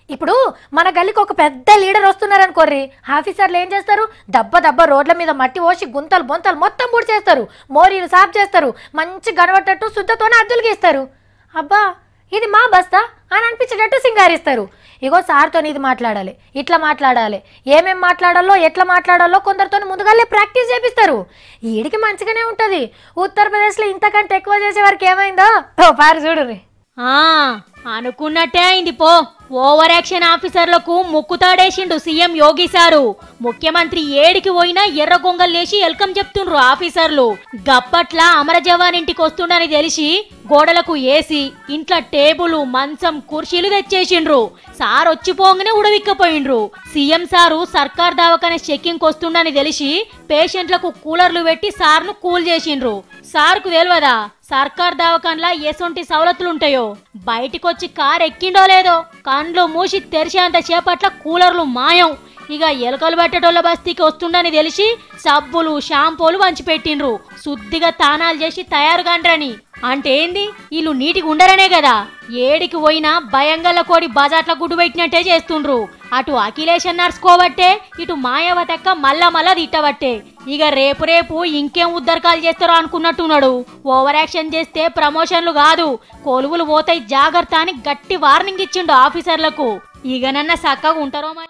ఇప్పుడు మన గల్లీకి ఒక పెద్ద లీడర్ వస్తున్నారు అనుకోర్రి ఆఫీసర్లు ఏం చేస్తారు దబ్బ దబ్బ రోడ్ల మీద మట్టి పోసి గుంతలు బొంతలు మొత్తం పూడి చేస్తారు మోరీలు సాఫ్ చేస్తారు మంచి గనబట్టట్టు శుద్ధతోనే అద్దులు గీస్తారు అబ్బా ఇది మా బస్తా అని అనిపించేటట్టు సింగారిస్తారు ఇగో సార్తో ఇది మాట్లాడాలి ఇట్లా మాట్లాడాలి ఏమేం మాట్లాడాలో ఎట్లా మాట్లాడాలో కొందరితో ముందుగానే ప్రాక్టీస్ చేపిస్తారు ఈడికి మంచిగానే ఉంటుంది ఉత్తరప్రదేశ్లో ఇంతకంటే ఎక్కువ చేసే వారికి ఏమైందో ఓ పారు చూడుర్రి ఆ అనుకున్నట్టే అయింది పో ఓవర్ యాక్షన్ ఆఫీసర్లకు ముక్కుతాడేసిండు సీఎం యోగి సారు ముఖ్యమంత్రి ఏడికి పోయినా ఎర్ర గొంగల్లేసి వెల్కమ్ చెప్తుండ్రు ఆఫీసర్లు గప్పట్ల అమర జవాన్ ఇంటికి వస్తుండని తెలిసి గోడలకు ఏసి ఇంట్లో టేబుల్ మంచం కుర్చీలు తెచ్చేసిండ్రు సార్ వచ్చిపోగానే ఉడవిక్కపోయిండ్రు సీఎం సారు సర్కార్ దవాఖాన చెక్కింగ్ వస్తుండని తెలిసి పేషెంట్లకు కూలర్లు పెట్టి సార్ను కూల్ చేసిండ్రు సార్కు తెలియదా సర్కార్ దవాఖాన్లా ఎసొంటి సవలతులుంటాయో బయటికొచ్చి కార్ ఎక్కిండో లేదో కండ్లు మూసి తెరిచేంత చేపట్ల కూలర్లు మాయం ఇక ఎలకలు పట్టేటోళ్ళ బస్తీకి వస్తుండని తెలిసి సబ్బులు షాంపూలు పంచిపెట్టిండ్రు శుద్ధిగా తానాలు చేసి తయారు కండ్రని అంటే ఏంది వీళ్ళు నీటికి ఉండరనే కదా ఏడికి పోయినా భయంగల కోడి బజాట్ల గుడ్డు పెట్టినట్టే చేస్తుండ్రు అటు అఖిలేషన్ నడుచుకోబట్టే ఇటు మాయావతక్క మళ్ళా మళ్ళా తిట్టబట్టే ఇక రేపు రేపు ఇంకేం ఉద్దరకాలు చేస్తారో అనుకున్నట్టున్నాడు ఓవర్ యాక్షన్ చేస్తే ప్రమోషన్లు కాదు కొలువులు పోతాయి జాగ్రత్త అని గట్టి వార్నింగ్ ఇచ్చిండు ఆఫీసర్లకు ఇక నన్న చక్కగా ఉంటారో మరి